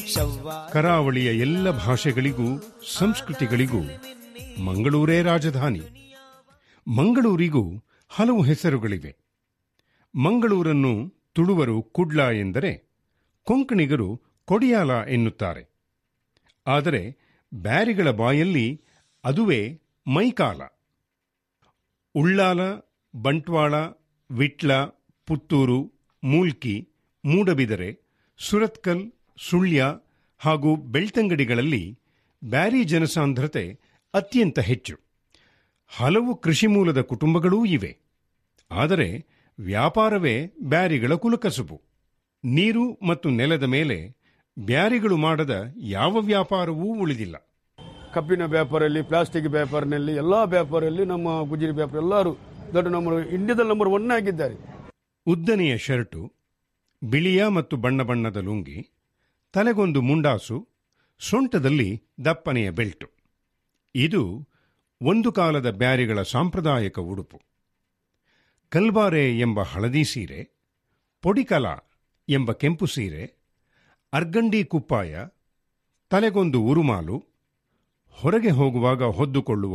ಕರಾವಳಿಯ ಎಲ್ಲ ಭಾಷೆಗಳಿಗೂ ಸಂಸ್ಕೃತಿಗಳಿಗೂ ಮಂಗಳೂರೇ ರಾಜಧಾನಿ ಮಂಗಳೂರಿಗೂ ಹಲವು ಹೆಸರುಗಳಿವೆ ಮಂಗಳೂರನ್ನು ತುಳುವರು ಕುಡ್ಲ ಎಂದರೆ ಕೊಂಕಣಿಗರು ಕೊಡಿಯಾಲ ಎನ್ನುತ್ತಾರೆ ಆದರೆ ಬ್ಯಾರಿಗಳ ಬಾಯಲ್ಲಿ ಅದುವೇ ಮೈಕಾಲ ಉಳ್ಳಾಲ ಬಂಟ್ವಾಳ ವಿಟ್ಲ ಪುತ್ತೂರು ಮೂಲ್ಕಿ ಮೂಡಬಿದರೆ ಸುರತ್ಕಲ್ ಸುಳ್ಯ ಹಾಗೂ ಬೆಳ್ತಂಗಡಿಗಳಲ್ಲಿ ಬ್ಯಾರಿ ಜನಸಾಂದ್ರತೆ ಅತ್ಯಂತ ಹೆಚ್ಚು ಹಲವು ಕೃಷಿ ಮೂಲದ ಕುಟುಂಬಗಳೂ ಇವೆ ಆದರೆ ವ್ಯಾಪಾರವೇ ಬ್ಯಾರಿಗಳ ಕುಲಕಸುಬು ನೀರು ಮತ್ತು ನೆಲದ ಮೇಲೆ ಬ್ಯಾರಿಗಳು ಮಾಡದ ಯಾವ ವ್ಯಾಪಾರವೂ ಉಳಿದಿಲ್ಲ ಕಬ್ಬಿನ ವ್ಯಾಪಾರಲ್ಲಿ ಪ್ಲಾಸ್ಟಿಕ್ ವ್ಯಾಪಾರನಲ್ಲಿ ಎಲ್ಲ ವ್ಯಾಪಾರಲ್ಲಿ ನಮ್ಮ ಗುಜರಿ ವ್ಯಾಪಾರ ಎಲ್ಲರೂ ದೊಡ್ಡ ನಮ್ಮ ಇಂಡಿಯಾದಲ್ಲಿ ನಂಬರ್ ಒನ್ ಆಗಿದ್ದಾರೆ ಉದ್ದನೆಯ ಶರ್ಟು ಬಿಳಿಯ ಮತ್ತು ಬಣ್ಣ ಬಣ್ಣದ ಲುಂಗಿ ತಲೆಗೊಂದು ಮುಂಡಾಸು ಸೊಂಟದಲ್ಲಿ ದಪ್ಪನೆಯ ಬೆಲ್ಟು ಇದು ಒಂದು ಕಾಲದ ಬ್ಯಾರಿಗಳ ಸಾಂಪ್ರದಾಯಿಕ ಉಡುಪು ಕಲ್ಬಾರೆ ಎಂಬ ಹಳದಿ ಸೀರೆ ಪೊಡಿಕಲ ಎಂಬ ಕೆಂಪು ಸೀರೆ ಅರ್ಗಂಡಿ ಕುಪ್ಪಾಯ ತಲೆಗೊಂದು ಉರುಮಾಲು ಹೊರಗೆ ಹೋಗುವಾಗ ಹೊದ್ದುಕೊಳ್ಳುವ